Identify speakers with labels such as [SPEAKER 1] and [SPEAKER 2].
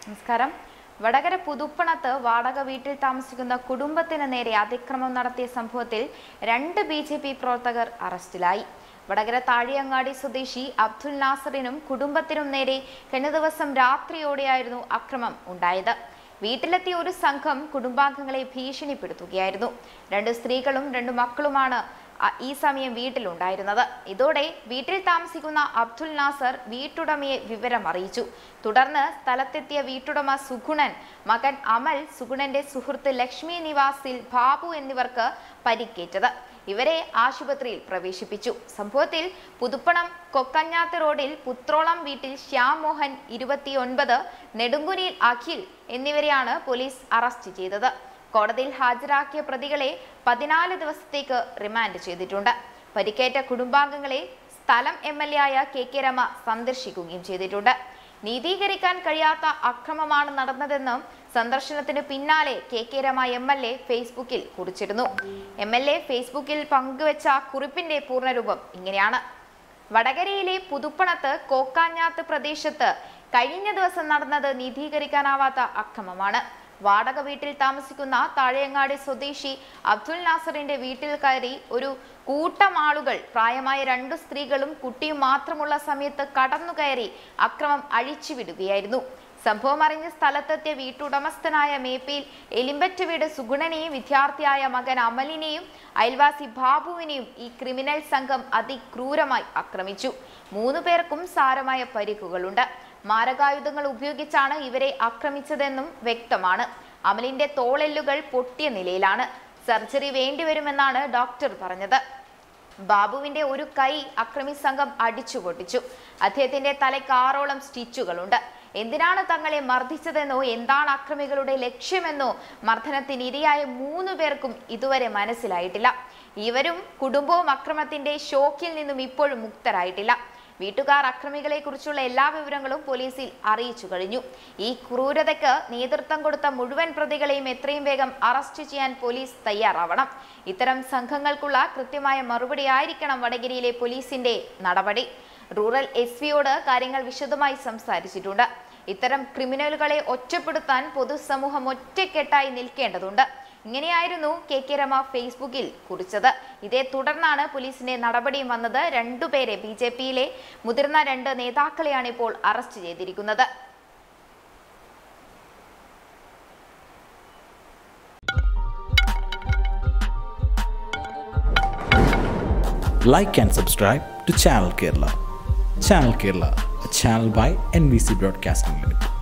[SPEAKER 1] നമസ്കാരം വടകര പുതുപ്പണത്ത് വാടക വീട്ടിൽ താമസിക്കുന്ന കുടുംബത്തിന് നേരെ അതിക്രമം നടത്തിയ സംഭവത്തിൽ രണ്ട് ബി ജെ പി പ്രവർത്തകർ അറസ്റ്റിലായി വടകര താഴിയങ്ങാടി സ്വദേശി അബ്ദുൽ നാസറിനും കുടുംബത്തിനും നേരെ കഴിഞ്ഞ ദിവസം രാത്രിയോടെയായിരുന്നു അക്രമം ഉണ്ടായത് വീട്ടിലെത്തിയ ഒരു സംഘം കുടുംബാംഗങ്ങളെ ഭീഷണിപ്പെടുത്തുകയായിരുന്നു രണ്ട് സ്ത്രീകളും രണ്ട് മക്കളുമാണ് അ- ഈ സമയം വീട്ടിലുണ്ടായിരുന്നത് ഇതോടെ വീട്ടിൽ താമസിക്കുന്ന അബ്ദുൽ നാസർ വീട്ടുടമയെ വിവരം അറിയിച്ചു തുടർന്ന് സ്ഥലത്തെത്തിയ വീട്ടുടമ സുഗുണൻ മകൻ അമൽ സുഗുണന്റെ സുഹൃത്ത് ലക്ഷ്മി നിവാസിൽ ബാബു എന്നിവർക്ക് പരിക്കേറ്റത് ഇവരെ ആശുപത്രിയിൽ പ്രവേശിപ്പിച്ചു സംഭവത്തിൽ പുതുപ്പണം കൊക്കഞ്ഞാത്ത് റോഡിൽ പുത്രോളം വീട്ടിൽ ശ്യാം മോഹൻ ഇരുപത്തിയൊൻപത് നെടുങ്കുനിയിൽ അഖിൽ എന്നിവരെയാണ് പോലീസ് അറസ്റ്റ് ചെയ്തത് കോടതിയിൽ ഹാജരാക്കിയ പ്രതികളെ പതിനാല് ദിവസത്തേക്ക് റിമാൻഡ് ചെയ്തിട്ടുണ്ട് പരിക്കേറ്റ കുടുംബാംഗങ്ങളെ സ്ഥലം എം എൽ എ ആയ കെ കെ രമ സന്ദർശിക്കുകയും ചെയ്തിട്ടുണ്ട് നീതീകരിക്കാൻ കഴിയാത്ത അക്രമമാണ് നടന്നതെന്നും സന്ദർശനത്തിന് പിന്നാലെ K K Rama M L A ഫേസ്ബുക്കിൽ കുറിച്ചിരുന്നു എം എൽ എ ഫേസ്ബുക്കിൽ പങ്കുവച്ച കുറിപ്പിന്റെ പൂർണ്ണരൂപം ഇങ്ങനെയാണ് വടകരയിലെ പുതുപ്പണത്ത് കോക്കാഞ്ഞാത്ത് പ്രദേശത്ത് കഴിഞ്ഞ ദിവസം നടന്നത് നീതീകരിക്കാനാവാത്ത അക്രമമാണ് വാടക വീട്ടിൽ താമസിക്കുന്ന താഴെയങ്ങാടി സ്വദേശി അബ്ദുൽ നാസറിന്റെ വീട്ടിൽ കയറി ഒരു കൂട്ടം ആളുകൾ പ്രായമായ രണ്ടു സ്ത്രീകളും കുട്ടിയും മാത്രമുള്ള സമയത്ത് കടന്നു കയറി അക്രമം അഴിച്ചുവിടുകയായിരുന്നു സംഭവം അറിഞ്ഞ് സ്ഥലത്തെത്തിയ വീട്ടുടമസ്ഥനായ മേപ്പിൽ എലിമ്പറ്റ് വീട് സുഗുണനെയും വിദ്യാർത്ഥിയായ മകൻ അമലിനെയും അയൽവാസി ബാബുവിനെയും ഈ ക്രിമിനൽ സംഘം അതിക്രൂരമായി ആക്രമിച്ചു മൂന്നു പേർക്കും സാരമായ പരിക്കുകളുണ്ട് മാരകായുധങ്ങൾ ഉപയോഗിച്ചാണ് ഇവരെ ആക്രമിച്ചതെന്നും വ്യക്തമാണ് അമലിന്റെ തോളെല്ലുകൾ പൊട്ടിയ നിലയിലാണ് സർജറി വേണ്ടിവരുമെന്നാണ് ഡോക്ടർ പറഞ്ഞത് ബാബുവിന്റെ ഒരു കൈ അക്രമി സംഘം അടിച്ചു പൊട്ടിച്ചു അദ്ദേഹത്തിന്റെ തലയ്ക്ക് ആറോളം സ്റ്റിച്ചുകളുണ്ട് എന്തിനാണ് തങ്ങളെ മർദ്ദിച്ചതെന്നോ എന്താണ് അക്രമികളുടെ ലക്ഷ്യമെന്നോ മർദ്ദനത്തിന് ഇരയായ മൂന്ന് പേർക്കും ഇതുവരെ മനസ്സിലായിട്ടില്ല ഇവരും കുടുംബവും അക്രമത്തിന്റെ ഷോക്കിൽ നിന്നും ഇപ്പോഴും മുക്തരായിട്ടില്ല വീട്ടുകാർ അക്രമികളെ കുറിച്ചുള്ള എല്ലാ വിവരങ്ങളും പോലീസിൽ അറിയിച്ചു കഴിഞ്ഞു ഈ ക്രൂരതയ്ക്ക് നേതൃത്വം കൊടുത്ത മുഴുവൻ പ്രതികളെയും എത്രയും വേഗം അറസ്റ്റ് ചെയ്യാൻ പോലീസ് തയ്യാറാവണം ഇത്തരം സംഘങ്ങൾക്കുള്ള കൃത്യമായ മറുപടി ആയിരിക്കണം വടകരയിലെ പോലീസിന്റെ നടപടി റൂറൽ എസ് പിയോട് കാര്യങ്ങൾ വിശദമായി സംസാരിച്ചിട്ടുണ്ട് ഇത്തരം ക്രിമിനലുകളെ ഒറ്റപ്പെടുത്താൻ പൊതുസമൂഹം ഒറ്റക്കെട്ടായി നിൽക്കേണ്ടതുണ്ട് ഇങ്ങനെയായിരുന്നു കെ കെ രമ ഫേസ്ബുക്കിൽ കുറിച്ചത് ഇതേ തുടർന്നാണ് പോലീസിന്റെ നടപടിയും വന്നത് രണ്ടുപേരെ ബി ജെ പിയിലെ മുതിർന്ന രണ്ട് നേതാക്കളെയാണ് ഇപ്പോൾ അറസ്റ്റ് ചെയ്തിരിക്കുന്നത്
[SPEAKER 2] like and subscribe to Channel Kerala. Channel Kerala, a channel by NBC Broadcasting Limited.